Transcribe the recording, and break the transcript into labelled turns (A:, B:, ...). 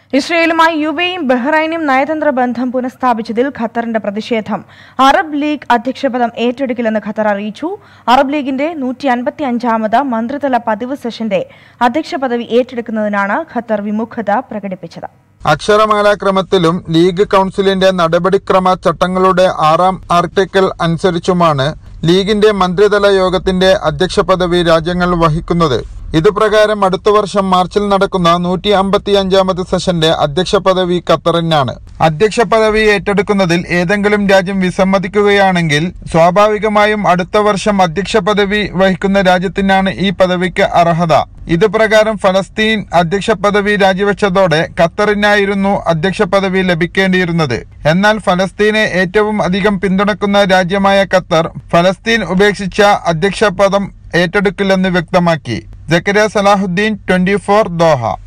A: ഇസ്രയേലുമായി യുഎയും ബഹ്റൈനും നയതന്ത്ര ബന്ധം പുനഃസ്ഥാപിച്ചതിൽ ഖത്തറിന്റെ പ്രതിഷേധം അറബ് ലീഗ് അധ്യക്ഷപദം ഏറ്റെടുക്കില്ലെന്ന് ഖത്തർ അറിയിച്ചു അറബ് ലീഗിന്റെ നൂറ്റി അൻപത്തി അഞ്ചാമത് മന്ത്രിതല പതിവ് സെഷന്റെ അധ്യക്ഷ പദവി ഏറ്റെടുക്കുന്നതിനാണ് ഖത്തർ വിമുഖത പ്രകടിപ്പിച്ചത്
B: അക്ഷരമാലാക്രമത്തിലും ലീഗ് കൗൺസിലിന്റെ നടപടിക്രമ ചട്ടങ്ങളുടെ ആറാം ആർട്ടിക്കിൾ അനുസരിച്ചുമാണ് ലീഗിന്റെ മന്ത്രിതല യോഗത്തിന്റെ അധ്യക്ഷ പദവി രാജ്യങ്ങൾ വഹിക്കുന്നത് ഇതുപ്രകാരം അടുത്ത വർഷം മാർച്ചിൽ നടക്കുന്ന നൂറ്റി അമ്പത്തി അഞ്ചാമത് സെഷന്റെ അധ്യക്ഷ പദവി ഖത്തറിനാണ് അധ്യക്ഷ പദവി ഏറ്റെടുക്കുന്നതിൽ ഏതെങ്കിലും രാജ്യം വിസമ്മതിക്കുകയാണെങ്കിൽ സ്വാഭാവികമായും അടുത്ത വർഷം അധ്യക്ഷ പദവി വഹിക്കുന്ന രാജ്യത്തിനാണ് ഈ പദവിക്ക് അർഹത ഇതുപ്രകാരം ഫലസ്തീൻ അധ്യക്ഷ പദവി രാജിവെച്ചതോടെ ഖത്തറിനായിരുന്നു അധ്യക്ഷ പദവി ലഭിക്കേണ്ടിയിരുന്നത് എന്നാൽ ഫലസ്തീനെ ഏറ്റവും അധികം പിന്തുണക്കുന്ന രാജ്യമായ ഖത്തർ ഫലസ്തീൻ ഉപേക്ഷിച്ച അധ്യക്ഷ പദം ഏറ്റെടുക്കില്ലെന്ന് വ്യക്തമാക്കി Zakariya Salahuddeen twenty four Doha